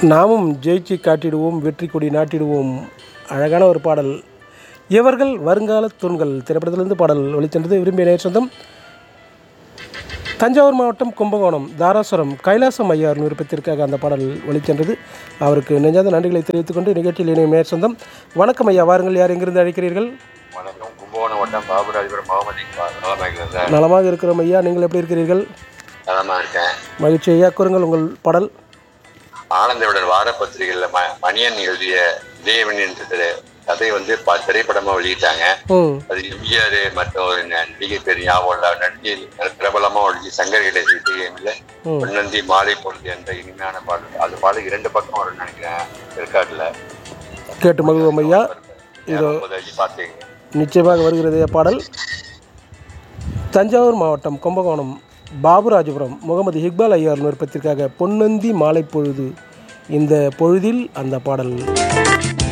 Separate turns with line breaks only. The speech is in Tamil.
நாமும் ஜெயிச்சு காட்டிடுவோம் வெற்றி கொடி நாட்டிடுவோம் அழகான ஒரு பாடல் இவர்கள் வருங்கால தூண்கள் திரைப்படத்திலிருந்து பாடல் ஒளிச்சென்றது விரும்பிய நேர் சொந்தம் தஞ்சாவூர் மாவட்டம் கும்பகோணம் தாராசுரம் கைலாசம் ஐயார் விருப்பத்திற்காக அந்த பாடல் ஒளிச்சென்றது அவருக்கு நெஞ்சாத நன்றிகளை தெரிவித்துக் கொண்டு நிகழ்ச்சியில் இணையும் நேர் சொந்தம் வணக்கம் ஐயா வாருங்கள் யார் எங்கிருந்து அழைக்கிறீர்கள்
வணக்கம் கும்பகோணம் வட்டம் பாபுராஜபுரம் முகமது இக்பால் நலமா இருக்கிறேன் சார்
நலமாக இருக்கிறோம் ஐயா நீங்கள் எப்படி இருக்கிறீர்கள்
நலமா இருக்கேன்
மகிழ்ச்சி ஐயா கூறுங்கள் உங்கள் பாடல்
ஆனந்தவுடன் வார பத்திரிகையில் ம மணியன் எழுதிய இதயவன் என்ற கதை வந்து ப திரைப்படமா வெளியிட்டாங்க
ம்
அது எம்ஜிஆர் மற்றும் ஒரு நடிகை பேர் ஞாபகம் இல்ல நடிகை பிரபலமா ஒழிச்சு சங்கர் கணேசி இசையமில்ல
ம்.
பொன்னந்தி மாலை பொழுது என்ற இனிமையான பாடல் அது பாடல் இரண்டு பக்கம் வரும்னு நினைக்கிறேன் ஏற்காட்டுல
கேட்டு மகிழ்வோம் ஐயா இதோ
பார்த்தீங்க
நிச்சயமாக வருகிறது ஐயா பாடல் தஞ்சாவூர் மாவட்டம் கும்பகோணம் பாபுராஜபுரம் முகமது இக்பால் ஐயார் விருப்பத்திற்காக பொன்னந்தி மாலை பொழுது இந்த பொழுதில் அந்த பாடல்